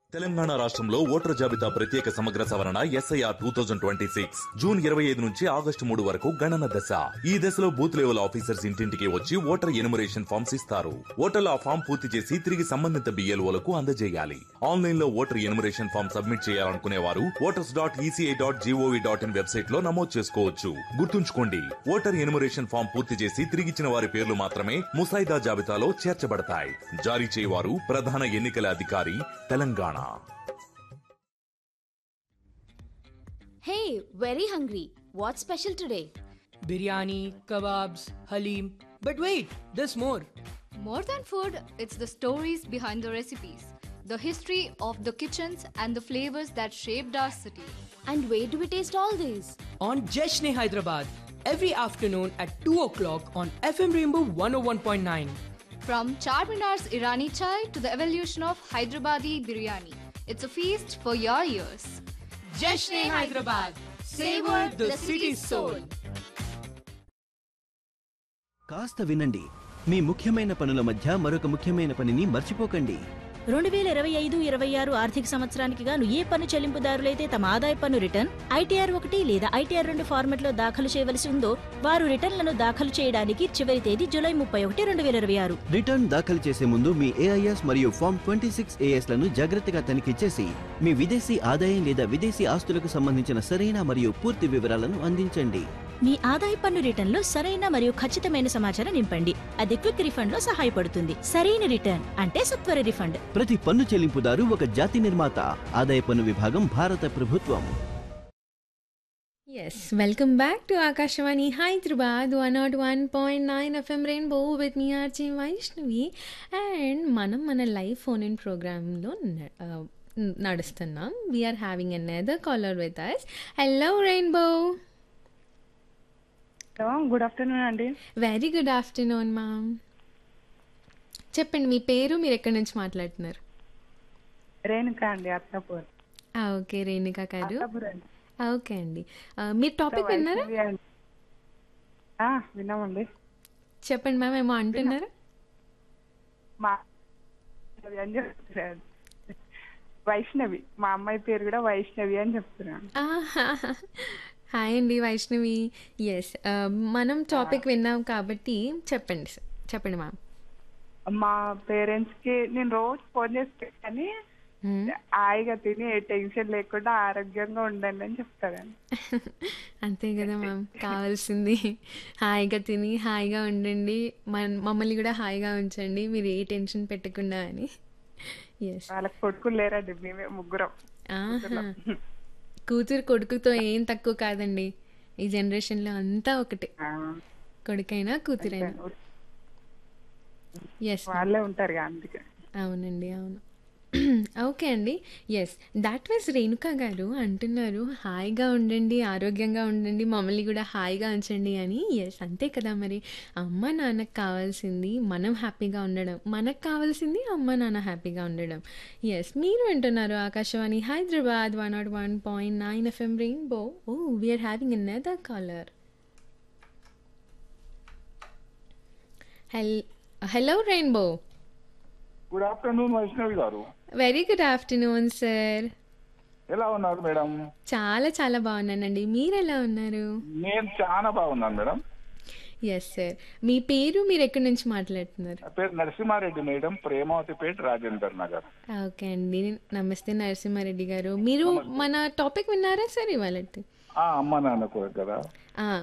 తెలంగాణ రాష్ట్రంలో ఓటర్ జాబితా ప్రత్యేక సమగ్ర సవరణ SIR two thousand twenty six June ఇరవై ఐదు నుంచి ఆగస్టు మూడు వరకు గణన దశ ఈ దశలో బూత్ లెవెల్ ఆఫీసర్స్ ఇంటింటికి వచ్చి ఓటర్ ఎనుమరేషన్ ఫామ్స్ ఇస్తారు ఓటర్లు ఆ ఫామ్ పూర్తి చేసి తిరిగి సంబంధిత బిఎల్ఓలకు అందజేయాలి ఆన్లైన్ లో ఓటర్ ఎనుమరేషన్ ఫామ్ సబ్మిట్ చేయాలనుకునే వారు voters dot ECI dot gov dot in website లో నమోదు చేసుకోవచ్చు గుర్తుంచుకోండి ఓటర్ ఎనుమరేషన్ ఫామ్ పూర్తి చేసి తిరిగిచ్చిన వారి పేర్లు మాత్రమే ముసాయిదా జాబితాలో చేర్చబడతాయి జారీ చేయవారు ప్రధాన ఎన్నికల అధికారి Telangana Hey, very hungry. What's special today? biryani, kebabs, halim. But wait, there's more. More than food, it's the stories behind the recipes, the history of the kitchens, and the flavors that shaped our city. And where do we taste all these? On Jeshne Hyderabad, every afternoon at 2 o'clock on FM Rainbow 101.9. From Charminar's Irani chai to the evolution of Hyderabadi biryani, it's a feast for your ears. Jeshne Hyderabad, savor the city's soul. కాస్త వినండి మీ ముఖ్యమైన పనుల మధ్య మరొక ముఖ్యమైన పనిని మర్చిపోకండి రెండు వేల ఇరవై ఐదు ఇరవై ఆరు ఆర్థిక సంవత్సరానికి గాను ఏ పన్ను చెల్లింపుదారులైతే తమ ఆదాయ పన్ను రిటర్న్ ఐటీఆర్ ఒకటి లేదా ఐటీఆర్ రెండు ఫార్మెట్లో దాఖలు చేయవలసి ఉందో వారు రిటర్న్లను దాఖలు చేయడానికి చివరి తేదీ జూలై ముప్పై ఒకటి రెండు వేల ఇరవై ఆరు రిటర్న్ దాఖలు చేసే ముందు మీ ఏఐఎస్ మరియు ఫామ్ ట్వంటీ సిక్స్ లను జాగ్రత్తగా తనిఖీ చేసి మీ విదేశీ ఆదాయం లేదా విదేశీ ఆస్తులకు సంబంధించిన సరైన మరియు పూర్తి వివరాలను అందించండి మీ ఆదాయ పన్ను రిటర్న్లో సరైన మరియు ఖచ్చితమైన సమాచారం నింపండి అది క్విక్ రిఫండ్ లో సహాయపడుతుంది సరైన రిటర్న్ అంటే సత్వర రిఫండ్ ప్రతి పన్ను చెల్లింపుదారు ఒక జాతి నిర్మాత ఆదాయ పన్ను విభాగం భారత ప్రభుత్వం Yes, welcome back to Akashvani Hyderabad 101.9 FM Rainbow with me RJ Vaishnavi and మనం మన లైవ్ ఫోన్ ఇన్ ప్రోగ్రాంలో నడుస్తున్నాం we're having another caller with us hello rainbow hello good afternoon అండి వెరీ గుడ్ ఆఫ్టర్నూన్ మ్యామ్ చెప్పండి మీ పేరు మీరు ఎక్కడి నుంచి మాట్లాడుతున్నారు రేణుక అండి అత్తాపూర్ ఓకే రేణుకా గారు అత్తాపూర్ అండి ఓకే అండి ఆ, మీరు టాపిక్ విన్నారా వైష్ణవి అండి. ఆ, విన్నామండి చెప్పండి మ్యామ్ ఏమో అంటున్నారా మా వైష్ణవి అని చెప్తున్నాను వైష్ణవి మా అమ్మాయి పేరు కూడా వైష్ణవి అని చెప్తున్నాను ఆహా. హాయ్ అండి వైష్ణవి ఎస్ మనం టాపిక్ విన్నాం కాబట్టి చెప్పండి sir. చెప్పండి మ్యామ్ మా పేరెంట్స్ కి నేను రోజు ఫోన్ చేసి కానీ హాయిగా తిని ఏ టెన్షన్ లేకుండా ఆరోగ్యంగా ఉండండి అని చెప్తారండి అంతే కదా మ్యామ్ కావాల్సింది హాయిగా తిని హాయిగా ఉండండి మన మమ్మల్ని కూడా హాయిగా ఉంచండి మీరు ఏ టెన్షన్ పెట్టకుండా అని ఎస్ వాళ్ళకి కొడుకులు లేరండి మేమే ముగ్గురం కూతురు కొడుకుతో ఏం తక్కువ కాదండి ఈ జనరేషన్లో అంతా ఒకటే ఆ, కొడుకైనా కూతురైనా ఎస్ వాళ్ళే ఉంటారు కదా అందుకే అవునండి అవును ఓకే అండి ఎస్ దాట్ వాజ్ రేణుక గారు అంటున్నారు హాయిగా ఉండండి ఆరోగ్యంగా ఉండండి మమ్మల్ని కూడా హాయిగా ఉంచండి అని ఎస్ అంతే కదా మరి అమ్మ నాన్నకు కావాల్సింది మనం హ్యాపీగా ఉండడం మనకు కావాల్సింది అమ్మ నాన్న హ్యాపీగా ఉండడం ఎస్ మీరు వింటున్నారు Akashvani Hyderabad one nought one point nine FM rainbow oh we're having another caller హెల్ hello rainbow good afternoon Vaishnavi garu very good afternoon sir ఎలా ఉన్నారు మేడం చాలా చాలా బాగున్నానండి మీరు ఎలా ఉన్నారు నేను చాలా బాగున్నాను మేడం ఎస్ సార్ మీ పేరు మీరు ఎక్కడి నుంచి మాట్లాడుతున్నారు నా పేరు నరసింహారెడ్డి మేడం ప్రేమావతిపేట రాజేందర్ నగర్ ఓకే అండి నమస్తే నరసింహారెడ్డి గారు మీరు మన టాపిక్ విన్నారా సార్ ఇవాళ ఆ అమ్మ నాన్న కూడా కదా